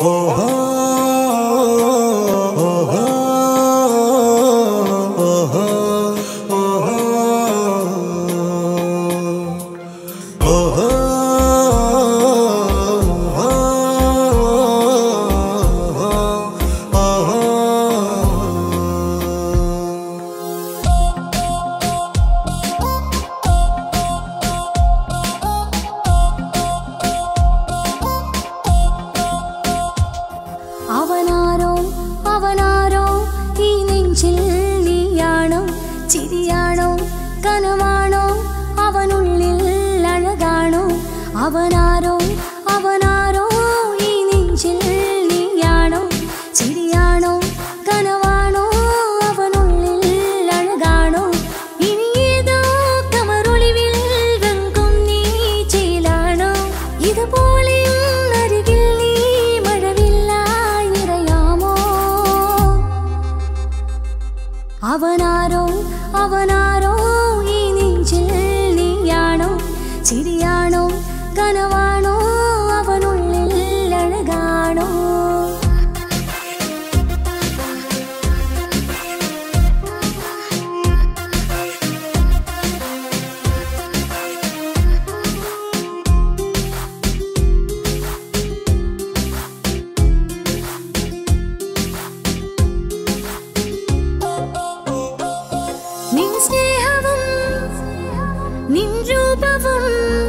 അവനാരോ അവനാരോ ഈ നെഞ്ചിൽ നീയാണോ ചിരിയാണോ കനവാണോ അവനുള്ളിൽ അഴകാണോ അവനാരോ അവനാരോ ഈ നെഞ്ചിൽ നീയാണോ ചിരിയാണോ കനവാണോ അവനുള്ളിൽ അഴകാണോ ഇനി ഏതോ കമറൊളിവിൽ വെങ്കും നീ ചേലാണോ ഇതുപോലെ അരികിൽ നീ മഴവില്ലായി നിറയാമോ അവനാരോ അവനാരോ ഈ നെഞ്ചിൽ നീയാണോ ചിരിയാണോ കനവാണോ അവനുള്ളിൽ അഴകാണോ നിൻ സ്നേഹവും നിൻ രൂപവും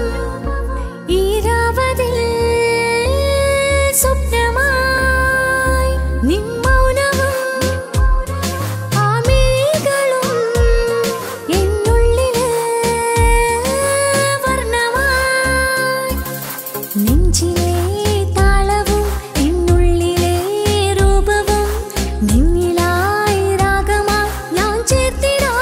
ഈരാവതിൽ സ്വപ്നമായി നിൻ മൗനവും ആമേഘങ്ങളും എന്നുള്ളില് വർണ്ണമായി നെഞ്ചിലെ താളവും എന്നുള്ളിലെ രൂപവും നിന്നിലായി രാഗമായി ഞാൻ ചേർത്തിടാം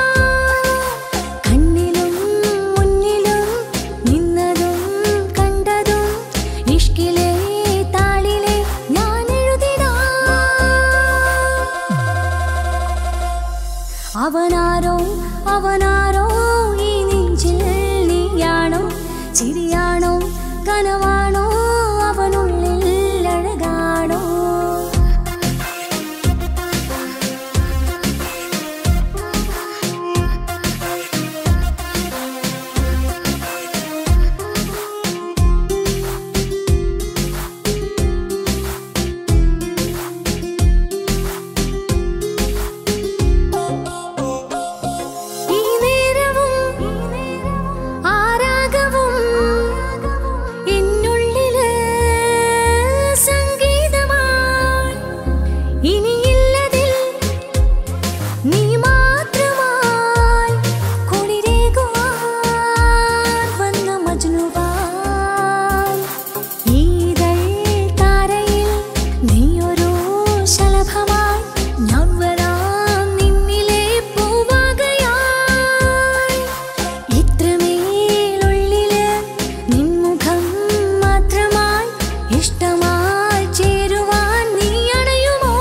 കണ്ണിലും മുന്നിലും നിന്നതും കണ്ടതും ഇഷ്കിലെ താളിലെ ഞാൻ എഴുതിടാം അവനാരോ അവനാരോ ഈ നെഞ്ചിൽ നീയാണോ ചിരിയാണോ കനവാണോ അവനുള്ളിൽ അഴകാണോ ഈ നേരവും ആരാഗവും എന്നുള്ളില് സംഗീതമായി ഇനിയില്ലതിൽ നീ മാത്രമായി കുളിരേകുവാൻ വന്ന മജ്നുവായി ഈതൾ താരയിൽ നീയൊരു ശലഭമായി ഞാൻ വരാം നിന്നിലെ പൂവാകയായി ഇത്രമേലുള്ളില് നിൻമുഖം മാത്രമായി ഇഷ്ടമായി ചേരുവാൻ നീ അണയുമോ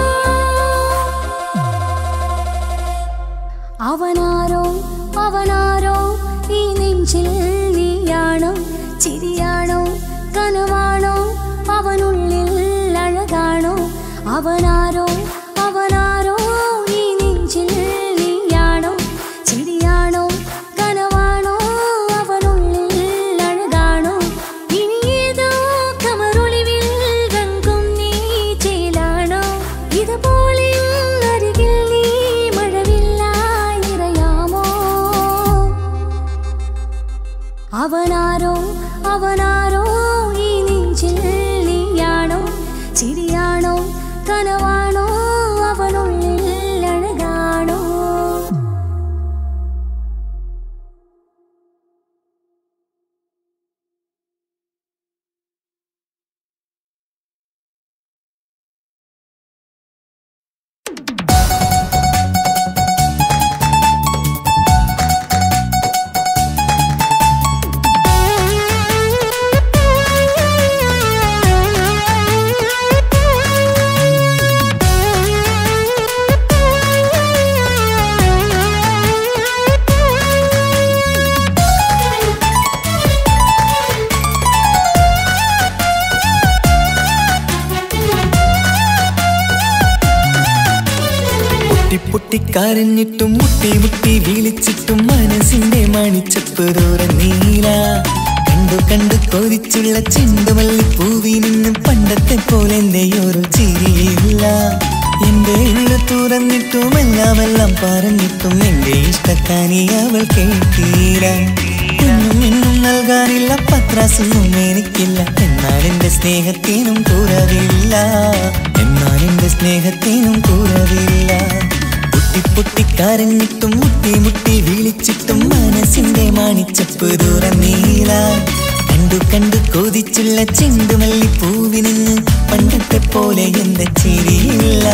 അവനാരോ അവനാരോ ഈ നെഞ്ചിൽ നീയാണോ ചിരിയാണോ കനവാണോ അവനുള്ളിൽ അഴകാണോ അവനാരോ അവനാരോ ഈ നെഞ്ചിൽ നീയാണോ ചിരിയാണോ കനവാണോ അവനുള്ളിൽ അഴകാണോ ഇനി ഏതോ കമറൊളിവിൽ വെങ്കും നീ ചേലാണോ ഇതുപോലെ അരികിൽ നീ മഴവില്ലായി നിറയാമോ അവനാരോ അവനാരോ ഈ നെഞ്ചിൽ നീയാണോ ചിരിയാണോ കനവാണോ കരഞ്ഞിട്ടും മുട്ടി മുട്ടി വിളിച്ചിട്ടും മനസ്സിന്റെ മണിച്ചപ്പ് ദൂരം നീല കണ്ടു കണ്ടു കൊതിച്ചുള്ള ചെണ്ടുമല്ലി പൂവി നിന്നും പണ്ടത്തെ പോലെ എന്റെ ഒരു ചിരിയില്ല എന്റെ ഉള്ളു തുറന്നിട്ടും എല്ലാം എല്ലാം പറഞ്ഞിട്ടും എന്റെ ഇഷ്ടക്കാനി അവൾ കേട്ടീര ഒന്നും ഇന്നും നൽകാനില്ല പത്രാസൊന്നും എനിക്കില്ല എന്നാൽ എന്റെ സ്നേഹത്തിനും കുറവില്ല എന്നാൽ എന്റെ സ്നേഹത്തിനും കുറവില്ല പൊട്ടി പൊട്ടി കരഞ്ഞിട്ടും മുട്ടി മുട്ടി വിളിച്ചിട്ടും മനസ്സിന്റെ മാണിച്ചപ്പ് തുറന്നീല കണ്ടു കണ്ടു കൊതിച്ചുള്ള ചെണ്ടുമല്ലി പൂവിനിന്ന് പണ്ടത്തെ പോലെ എന്റെ ചിരിയില്ല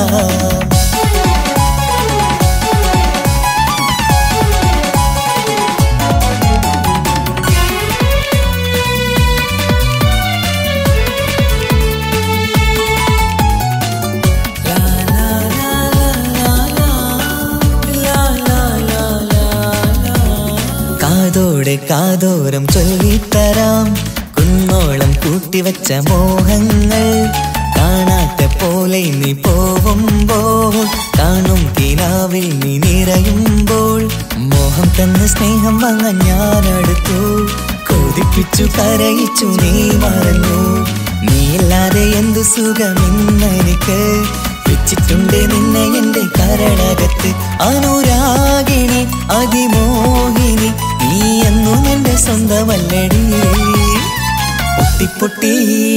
കാതോടെ കാതോരം ചൊല്ലിത്തരാം കുന്നോളം കൂട്ടിവച്ച മോഹങ്ങൾ കാണാത്ത പോലെ നീ പോവുമ്പോൾ കാണും കിനാവിൽ നീ നിറയുമ്പോൾ മോഹം തന്ന സ്നേഹം വാങ്ങാൻ ഞാൻ അടുത്തു കൊതിപ്പിച്ചു കരയിച്ചു നീ മറന്നു നീയില്ലാതെ എന്തു സുഖമെന്നെനിക്ക് വെച്ചിട്ടുണ്ട് നിന്നെ എന്റെ കരളകത്ത് അനുരാഗിണി അതിമോഹിനി നീ എന്നും എന്റെ സ്വന്തമല്ലടി പൊട്ടി പൊട്ടി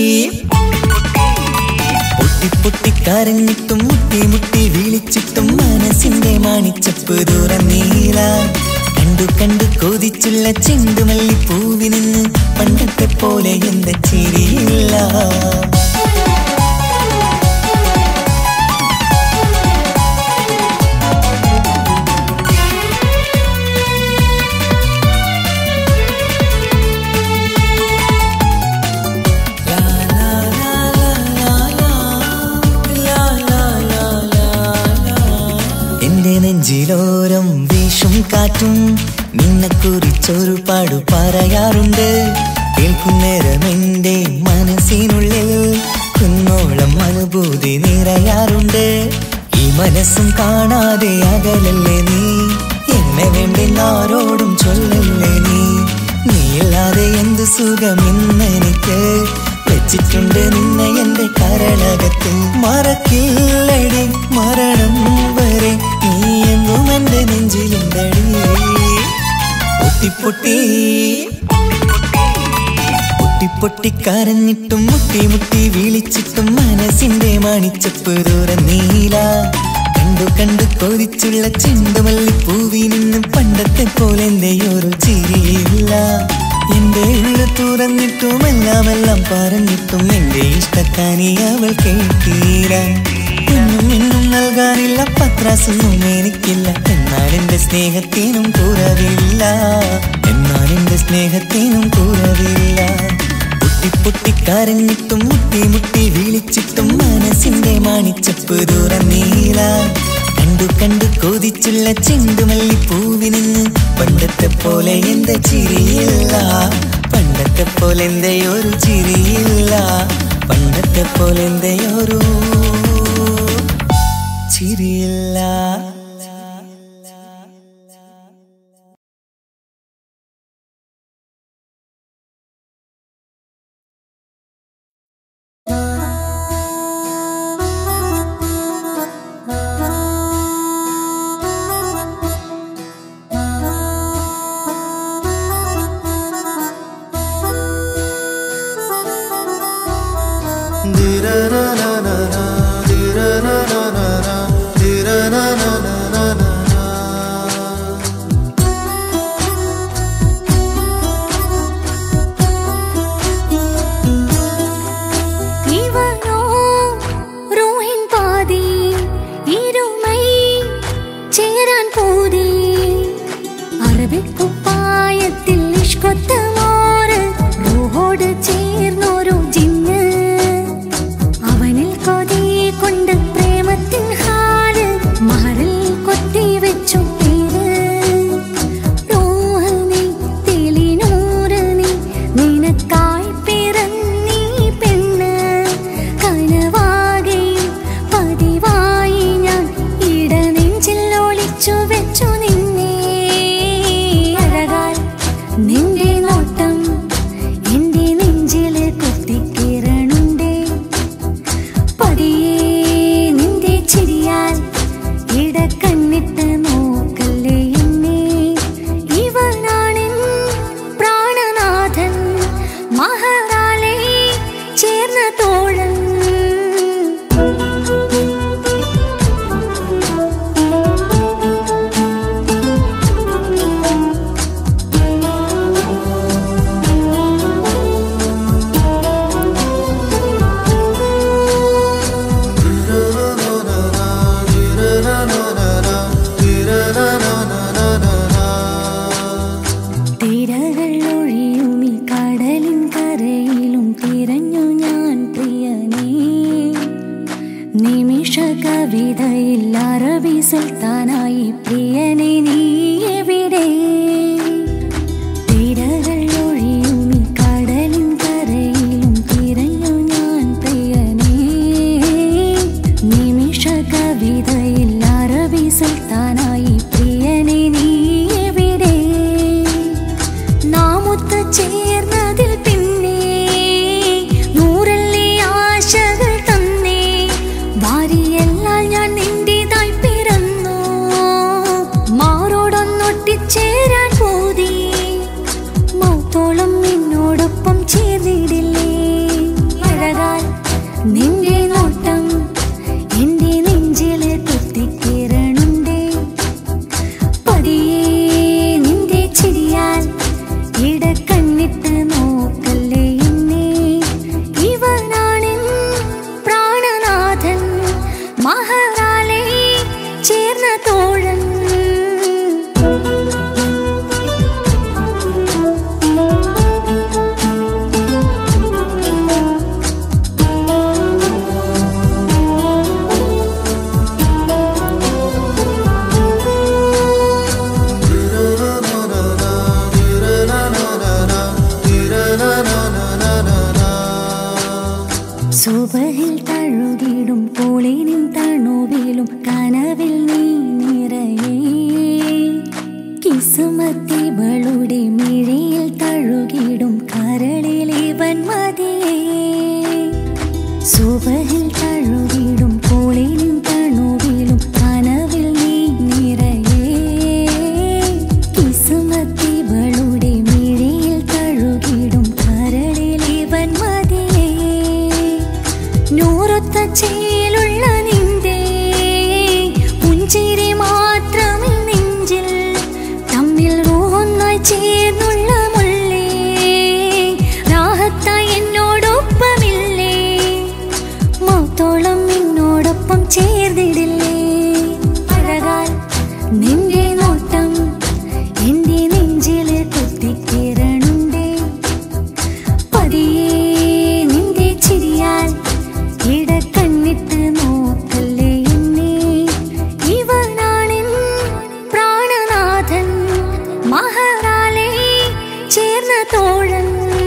പൊട്ടി പൊട്ടി കരഞ്ഞിട്ടും മുട്ടി മുട്ടി വിളിച്ചിട്ടും മനസ്സിന്റെ മാണിച്ചപ്പ് തുറന്നീല കണ്ടു കണ്ടു കൊതിച്ചുള്ള ചെണ്ടുമല്ലി പൂവിനിന്ന് പണ്ടത്തെ പോലെ എന്റെ ചിരിയില്ല എന്റെ നെഞ്ചിലോരം വീശും കാറ്റും നിന്നെ കുറിച്ചൊരു പാടു പറയാറുണ്ട് കേൾക്കുന്നേരം എന്റെ മനസ്സിനുള്ളിൽ കുന്നോളം അനുഭൂതി നിറയാറുണ്ട് ഈ മനസ്സും കാണാതെ അകലല്ലേ നീ എന്നെ വേണ്ടെന്നാരോടും ചൊല്ലല്ലേ നീ നീയില്ലാതെ എന്ത് സുഖമെന്നെനിക്ക് വെച്ചിട്ടുണ്ട് നിന്നെ എന്റെ കരളകത്തിൽ മറക്കില്ലടി മരണം വരെ നീ എന്നും എന്റെ നെഞ്ചിലുണ്ടടി പൊട്ടി പൊട്ടി പൊട്ടി പൊട്ടി കരഞ്ഞിട്ടും മുട്ടി മുട്ടി വിളിച്ചിട്ടും മനസ്സിന്റെ മാണിച്ചപ്പ് തുറന്നീല കണ്ടു കണ്ടു കൊതിച്ചുള്ള ചെണ്ടുമല്ലി പൂവി നിന്നും പണ്ടത്തെ പോലെ എന്റെ ഒരു ചിരിയില്ല എന്റെ ഉള്ളു തുറന്നിട്ടും എല്ലാം എല്ലാം പറഞ്ഞിട്ടും എന്റെ ഇഷ്ടക്കാനി അവൾ കേട്ടീര ഒന്നും ഇന്നും നൽകാനില്ല പത്രാസൊന്നും എനിക്കില്ല എന്നാൽ എന്റെ സ്നേഹത്തിനും കുറവില്ല എന്നാൽ എന്റെ സ്നേഹത്തിനും കുറവില്ല പൊട്ടി പൊട്ടി കരഞ്ഞിട്ടും മുട്ടി മുട്ടി വിളിച്ചിട്ടും മനസ്സിന്റെ മാണിച്ചപ്പ് തുറന്നീല കണ്ടു കണ്ടു കൊതിച്ചുള്ള ചെണ്ടുമല്ലി പൂവിനിന്ന് പണ്ടത്തെ പോലെ എന്റെ ചിരിയില്ല പണ്ടത്തെ പോലെ എന്റെ ഒരു ചിരിയില്ല പണ്ടത്തെ പോലെ എന്റെ ഒരു ചിരിയില്ല ഇവനോ റൂഹിൻ പാതി ഇരുമൈ ചേരാൻ പൂതി അറബിക്കുപ്പായത്തിൽ ഇഷ്കൊത്ത മോറ് റൂഹോട് ചേർന്നൊരു ജിന്ന് അവൻ തോഴൻ തിരകൾ ഒഴിയും ഈ കടലിൻ കരയിലും തിരഞ്ഞു ഞാൻ പ്രിയനേ നിമിഷ കവിതയിൽ അറബി സുൽത്താനായി പ്രിയനെ നീ എവിടെ തിരകൾ ഒഴിയും ഈ കടലിൻ കരയിലും തിരഞ്ഞു ഞാൻ പ്രിയനേ നിമിഷ കവിതയിൽ അറബി സുൽത്താനായി പ്രിയനെ നീ എവിടെ നാമൊത്ത് ചേർന്നതിൽ പിന്നെ നൂറല്ലേ ആശകൾ തന്നേ വാരിയെല്ലാം ഞാൻ നിന്റേതായി പിറന്നു മാറോടൊന്നൊട്ടിച്ചേരാൻ പോതി മൗത്തോളം നിന്നോടൊപ്പം ചേർന്നിടില്ലേ അഴകാൽ നിന്റെ നോട്ടം എന്റെ നെഞ്ചില് കുത്തിക്കേറണുണ്ടേ പതിയെ നിന്റെ ചിരിയാൽ ഇടക്കണ്ണിട്ട് നോക്കല്ലേ എന്നെ ഇവനാണെൻ പ്രാണനാഥൻ മഹാറാലെ ചേർന്ന തോഴൻ സുബഹിൽ തഴുകിടും പോളിനും തണുവിലും കനവിൽ നീ നിറയേ കിസുമത്തിവളുടെ മിഴിയിൽ തഴുകിടും കരളിൽ ഇവൻ മതിയേ സുബഹിൽ തഴുകിടും പോളിനും തണുവിലും കനവിൽ നീ നിറയേ കിസുമത്തിവളുടെ മിഴിയിൽ തഴുകിടും കരളിൽ ഇവൻ മതിയേ നൂറൊത്ത ചേലുള്ള നിന്റെ പുഞ്ചിരി മാത്രമേ നെഞ്ചിൽ തമ്മിൽ റൂഹൊന്നായി ചേർന്നുള്ള മുള്ളേ രാഹത്തായി എന്നോടൊപ്പമില്ലേ മൗത്തോളം നിന്നോടൊപ്പം ചേർന്നിടില്ലേ അഴകാൽ നിന്റെ നോട്ടം എന്റെ നെഞ്ചില് കുത്തിക്കേറണുണ്ടേ പതിയെ നിന്റെ ചിരിയാൽ ഇടക്കണ്ണിട്ട് നോക്കല്ലേ എന്നെ ഇവനാണെൻ പ്രാണനാഥൻ മഹാറാലെ ചേർന്ന തോഴൻ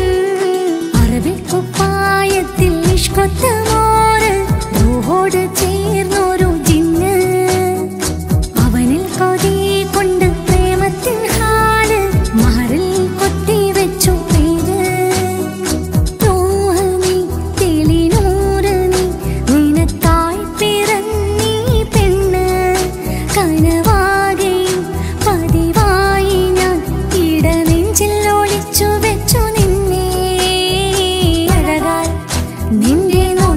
അറബിക്കുപ്പായത്തിൽ ഇഷ്കൊത്ത മോറ് റൂഹോട് ചേർന്നൊരു ജിന്ന് അവനിൽ കൊതി കൊണ്ട് പ്രേമത്തിൻ ഹാല് മഹറിൽ കൊത്തി വെച്ചു പേര് റൂഹനി തെളിനൂറനി നിനക്കായി പിറന്നീ പെണ്ണ് കനവാകെയും പതിവായി ഞാൻ ഇടനെഞ്ചിൽ ഒളിച്ചു വെച്ചു നിന്നെ അഴകാൽ നിന്റെ നോ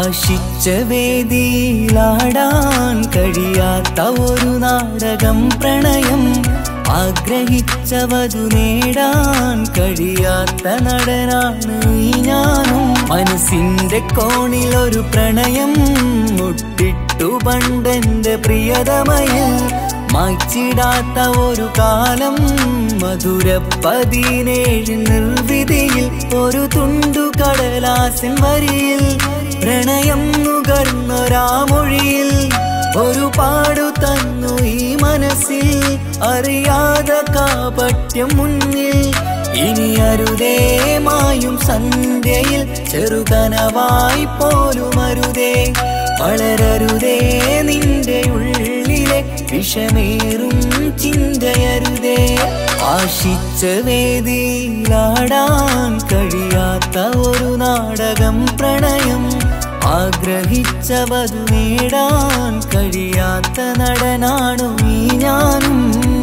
ആശിച്ച വേദിയിലാടാൻ കഴിയാത്ത ഒരു നാടകം പ്രണയം ആഗ്രഹിച്ചവതു നേടാൻ കഴിയാത്ത നടനാണ് ഈ ഞാനും മനസ്സിന്റെ കോണിൽ ഒരു പ്രണയം മുട്ടിട്ടു പണ്ടെന്റെ പ്രിയതമയിൽ മായ്ച്ചിടാത്ത ഒരു കാലം മധുര പതിനേഴ് നിർവിധിയിൽ ഒരു തുണ്ടു കടലാസിൻ വരിയിൽ പ്രണയം നുകർന്നൊരാമൊഴിയിൽ ഒരു പാടു തന്നു ഈ മനസ്സിൽ അറിയാതെ കാപട്യം മുന്നിൽ ഇനി അരുതേ മായും സന്ധ്യയിൽ ചെറുകനവായി പോലും അരുതേ വളരരുതേ നിന്റെ ഉള്ളിലെ വിഷമേറും ചിന്തയരുതേ ആശിച്ച വേദിയിലാടാൻ കഴിയാത്ത ഒരു നാടകം പ്രണയം ആഗ്രഹിച്ചവതു നേടാൻ കഴിയാത്ത നടനാണു ഈ ഞാനും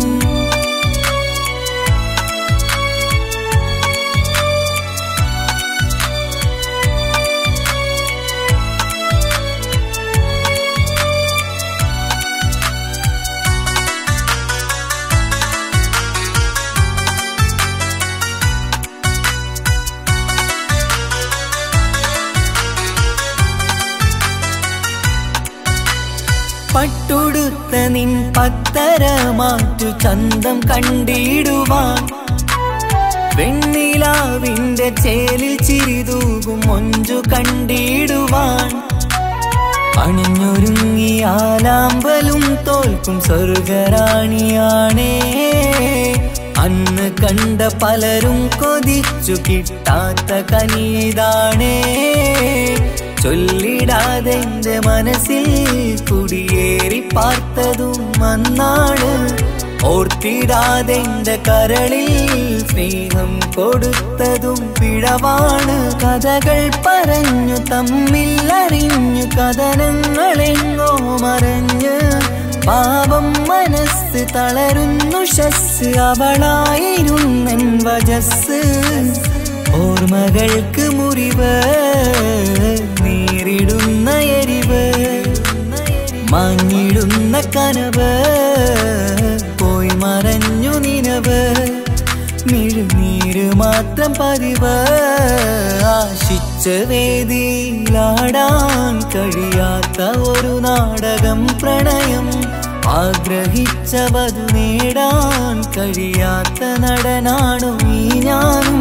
പട്ടുടുത്ത നിൻ പത്തര മാറ്റു ചന്തം കണ്ടിടുവാൻ വെണ്ണിലാവിന്റെ ചേലിൽ ചിരിതൂകും മൊഞ്ചു കണ്ടിടുവാൻ അണിഞ്ഞൊരുങ്ങി ആലാമ്പലും തോൽക്കും സ്വർഗറാണിയാണേ അന്ന് കണ്ട പലരും കൊതിച്ചു കിട്ടാത്ത കനീതാണേ ചൊല്ലിടാതെ എന്റെ മനസ്സിൽ കുടിയേറി പാർത്തതും അന്നാണ് ഓർത്തിടാതെ എന്റെ കരളിൽ സ്നേഹം കൊടുത്തതും പിഴവാണ് കഥകൾ പറഞ്ഞു തമ്മിൽ അറിഞ്ഞു കഥനങ്ങളെങ്ങോ മറഞ്ഞ് പാപം മനസ്സ് തളരുന്നു ഷസ് അവളായിരുന്നൻ വജസ് ഓർമ്മകൾക്ക് മുറിവ് നേരിടുന്ന എരിവ് മാഞ്ഞിടുന്ന കനവ് പോയി മറഞ്ഞു നിനവ് മിഴുനീര് മാത്രം പതിവ് ആശിച്ച വേദിയിലാടാൻ കഴിയാത്ത ഒരു നാടകം പ്രണയം ആഗ്രഹിച്ചവതു നേടാൻ കഴിയാത്ത നടനാണു ഈ ഞാനും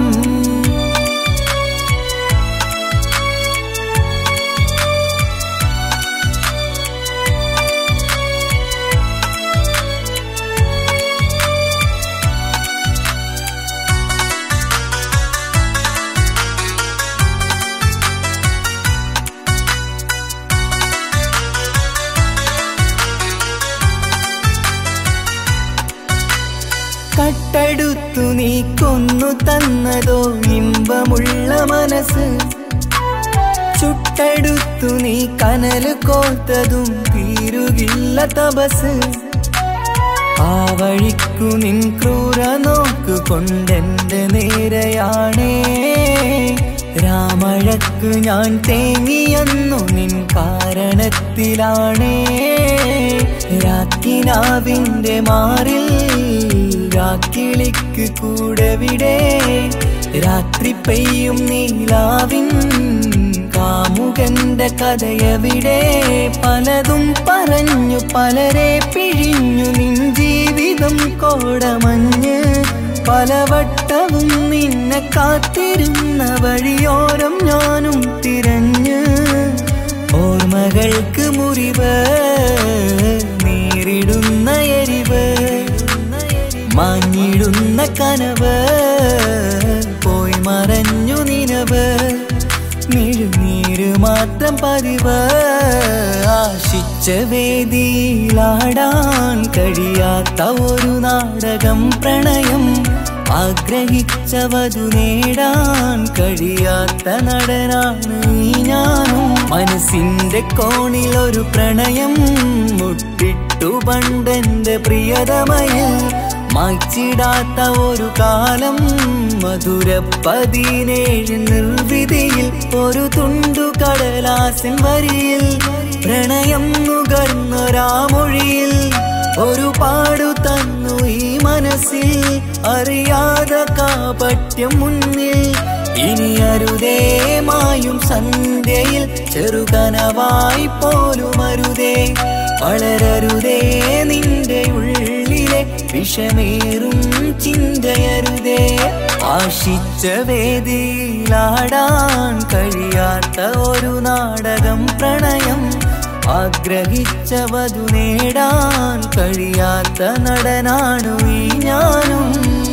കട്ടെടുത്തു നീ കൊന്നു തന്നതോ ഇമ്പമുള്ള മനസ്സ് ചുട്ടെടുത്തു നീ കനല് കോത്തതും തീരുകില്ല തപസ് ആ വഴിക്കു നിൻ ക്രൂര നോക്കു കൊണ്ടെന്റെ നേരെയാണേ രാമഴക്ക് ഞാൻ തേങ്ങിയെന്നു നിൻ കാരണത്തിലാണേ രാക്കിനാവിന്റെ മാറിൽ രാക്കിളിക്ക് കൂടവിടെ രാത്രി പെയ്യും നീലാവിൻ കാമുകന്റെ കഥയവിടെ പലതും പറഞ്ഞു പലരെ പിഴിഞ്ഞു നിൻ ജീവിതം കോടമഞ്ഞ് പലവട്ടവും നിന്നെ കാത്തിരുന്ന വഴിയോരം ഞാനും തിരഞ്ഞ് ഓർമ്മകൾക്ക് മുറിവ് നേരിടുന്ന എരിവ് മാഞ്ഞിടുന്ന കനവ് പോയി മറഞ്ഞു നിനവ് മിഴുനീര് മാത്രം പതിവ് ആശിച്ച വേദിയിലാടാൻ കഴിയാത്ത ഒരു നാടകം പ്രണയം ആഗ്രഹിച്ചവതു നേടാൻ കഴിയാത്ത നടനാണ് ഈ ഞാനും മനസ്സിന്റെ കോണിൽ ഒരു പ്രണയം മുട്ടിട്ടു പണ്ടെന്റെ പ്രിയതമയിൽ മായ്ച്ചിടാത്ത ഒരു കാലം മധുര പതിനേഴ് നിർവിധിയിൽ ഒരു തുണ്ടു കടലാസിൻ വരിയിൽ പ്രണയം നുകർന്നൊരാമൊഴിയിൽ ഒരു പാടു തന്നു ഈ മനസ്സിൽ അറിയാതെ കാപട്യം മുന്നിൽ ഇനി അരുതേ മായും സന്ധ്യയിൽ ചെറുകനവായി പോലും അരുതേ വളരരുതേ നിന്റെ ഉള്ളിലെ വിഷമേറും ചിന്തയരുതേ ആശിച്ച വേദിയിലാടാൻ കഴിയാത്ത ഒരു നാടകം പ്രണയം ആഗ്രഹിച്ച വധു നേടാൻ കഴിയാത്ത നടനാണു ഈ ഞാനും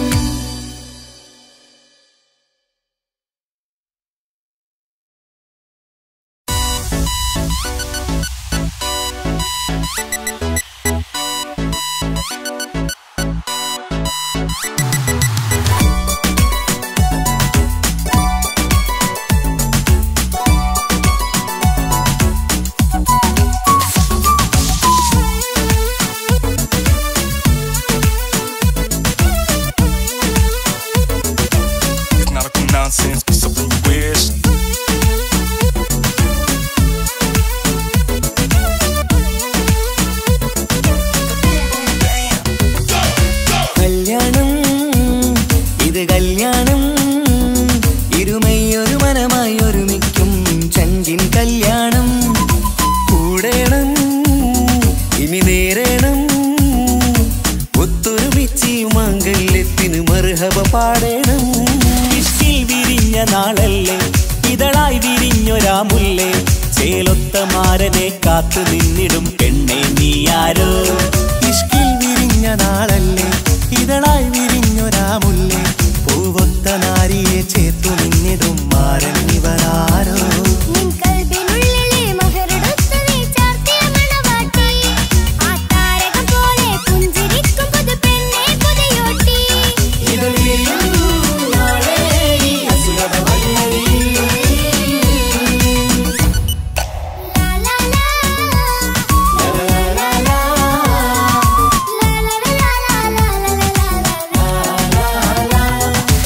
It's nautical nonsense, be something you wish. കല്യാണം ഇത് കല്യാണം ഇരുമയൊരു മനമായി ഒരുമിക്കും ചങ്കിൻ കല്യാണം കൂടേണം ഇനി നേരേണം ഒത്തൊരുമിച്ച് മംഗല്യത്തിന് മറുഹബ പാടേണം ഇഷ്കിൽ വിരിഞ്ഞ നാളല്ലേ ഇതളായി വിരിഞ്ഞൊരാ മുല്ലേ ചേലൊത്ത മാരനെ കാത്തു നിന്നിടും പെണ്ണെ നീയാരോ ഇഷ്കിൽ വിരിഞ്ഞ നാളല്ലേ ഇതളായി വിരിഞ്ഞൊരാ മുല്ലേ പൂവൊത്ത നാരിയെ ചേർത്തു നിന്നിടും മാരൻ ഇവരാരോ നിൻ കൽബിനുള്ളിലെ മഹറെടുത്ത് നീ ചാർത്തിയ മണവാട്ടി. ആ താരകം പോലെ പുഞ്ചിരിക്കും പുതുപെണ്ണെ പുതിയോട്ടി. ലാ ലാ ലാ. ലാ ലാ ലാ ലാ. ലാ ലാ ലാ ലാ ലാ ലാ ലാ ലാ.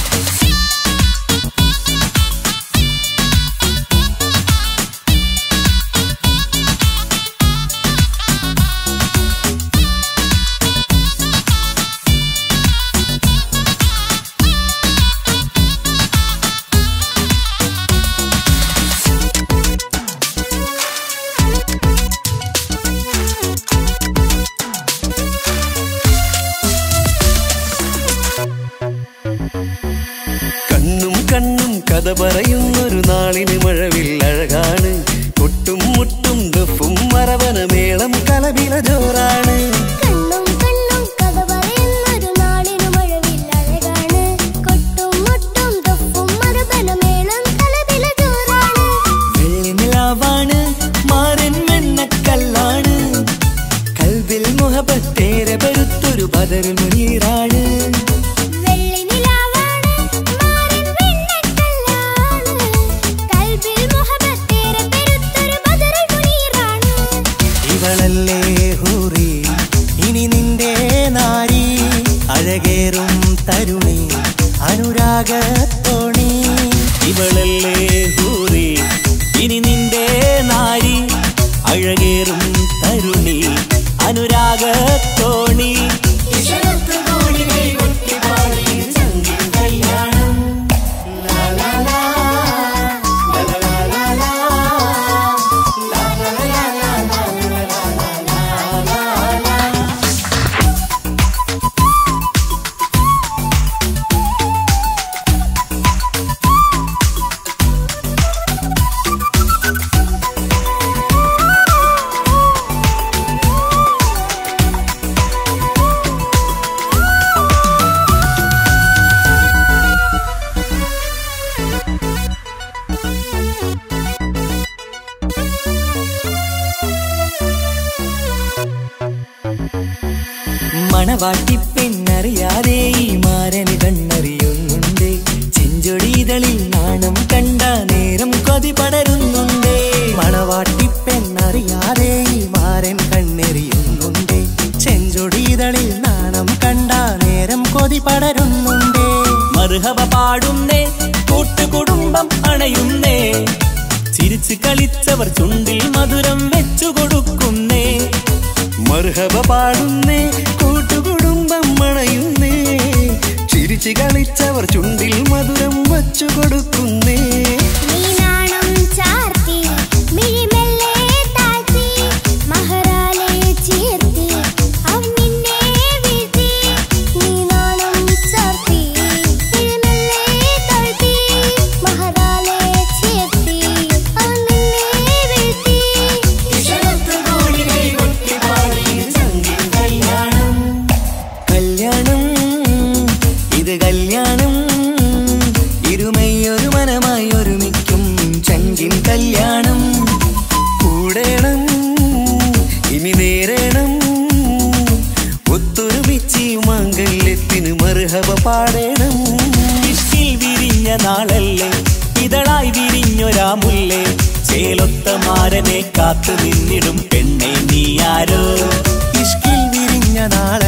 കണ്ണും കണ്ണും കഥ പറയുന്നൊരു നാളിന് മഴവിൽ അഴകാണ് കൊട്ടും മുട്ടും ദഫും മറവന മേളം കലവില ജോറാണ് കണ്ണും കണ്ണും കഥ പറയുന്നൊരു നാളിനു മഴവിൽ അഴകാണ് കൊട്ടും മുട്ടും ദഫും മറുപനമേളം കലവില ജോറാണ് വെള്ളിനിലാവാണ് മാരൻ വെണ്ണക്കല്ലാണ് കൽവിൽ മുഹബത്തേരെ പരുത്തൊരു ബദറുൽ മുനീറാണ് വെള്ളി നിലാവാണ് മാറിൻ വെണ്ണക്കല്ലാണ് കൽബിൽ മുഹബത്തേറെ പെരുത്തൊരു ബദറുൽ മുനീറാണ് ഇവളല്ലേ ഹൂറി ഇനി നിന്റെ നാരി അഴകേറും തരുണി അനുരാഗത്തോണി ഇവളല്ലേ ഹൂറി ഇനി നിന്റെ നാരി അഴകേറും തരുണി അനുരാഗത്തോണി കല്യാണം മണവാട്ടി പെണ്ണറിയാതെ ഈ മാരന് കണ്ണറിയുന്നുണ്ട് ചെഞ്ചൊടിതളിൽ നാണം കണ്ട നേരം കൊതി പടരുന്നുണ്ട് മണവാട്ടി പെണ്ണറിയാതെ ഈ മാരൻ കണ്ണെറിയുന്നുണ്ട് ചെഞ്ചൊടിതളിൽ നാണം കണ്ട നേരം കൊതി പടരുന്നുണ്ടേ മറുഹവ പാടുന്നേ കൂട്ടുകുടുംബം അണയുന്നേ ചിരിച്ചു കളിച്ചവർ ചുണ്ടിൽ മധുരം വെച്ചു കൊടുക്കുന്നേ മർഹബ പാടുന്നേ കൂട്ടുകുടുംബം മണയുന്നേ ചിരിച്ചു കളിച്ചവർ ചുണ്ടിൽ മധുരം വച്ചു കൊടുക്കുന്നേ നീനാണം ചാർത്തി മിഴിമെല്ലെ താഴ്ത്തി മഹറാലെ ചേർത്തി അവൻ നിന്നെ വീഴ്ത്തി നീനാണം ചാർത്തി മിഴിമെല്ലെ താഴ്ത്തി മഹറാലെ ചേർത്തി അവൻ നിന്നെ വീഴ്ത്തി കല്യാണം ഇത് കല്യാണം ഇരുമയൊരു മനമായി ഒരുമിക്കും ചങ്കിൻ കല്യാണം കൂടേണം ഇനി നേരേണം ഒത്തൊരുമിച്ച് ഈ മാംഗല്യത്തിന് മർഹബ പാടേണം ഇഷ്കിൽ വിരിഞ്ഞ നാളല്ലേ ഇതളായി വിരിഞ്ഞൊരാ മുല്ലേ ചേലൊത്ത മാരനെ കാത്തു നിന്നിടും പെണ്ണെ നീ ആരോ ഇഷ്കിൽ വിരിഞ്ഞ നാളെ